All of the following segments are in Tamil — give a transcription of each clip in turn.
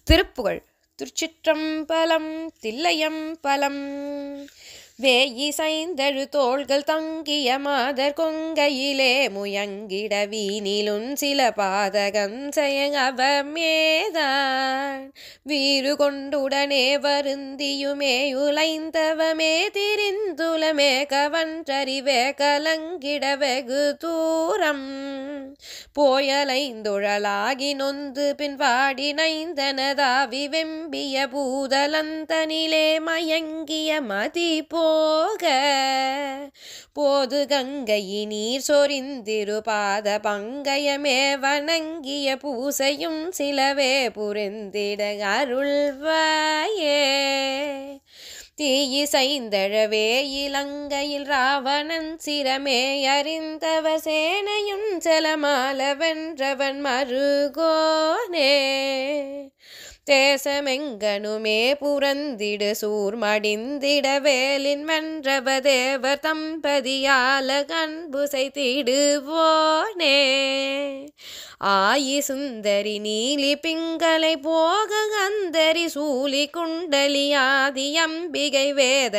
திருப்புகழ் திருச்சிற்றம்பலம் தில்லையம்பலம் வேயி சைந்தழு தோள்கள் தங்கிய மாதர் கொங்கையிலே முயங்கிட வீணிலுன் சில பாதகம் செய்யவமேதான் வீறு கொண்டுடனே வருந்தியுமே உலைந்தவமே திரிந்துலமே கவன்றறிவே கலங்கிட வெகு தூரம் போயலைந்துழலாகி நொந்து பின் பாடி நைந்தனதாவி வெம்பிய பூதலந்தனிலே மயங்கிய மதி போக போது கங்கையி நீர் சொரிந்திரு பாத பங்கயமே வணங்கிய பூசையும் சிலவே புரிந்திட அருள்வாயே தீயி சைந்தழவே இலங்கையில் ராவணன் சிரமே அறிந்தவர் சேனையும் செலமால வென்றவன் மருகோனே தேசமெங்கனுமே புறந்திடு சூர்மடிந்திட வேலின் வென்றவ தேவர் தம்பதியால கண்பு செய்திடுவோனே ஆயி சுந்தரி நீலி பிங்களை போக அந்தரி சூலி குண்டலி ஆதி அம்பிகை வேத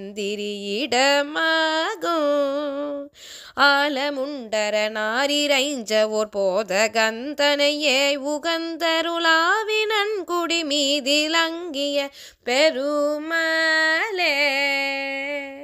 தந்திரியிடமாகும் ஆலமுண்டர நாரிரைஞ்ச ஓர் போத கந்தனையே உகந்தருளாவினன் குடி மீதிலங்கிய பெருமலே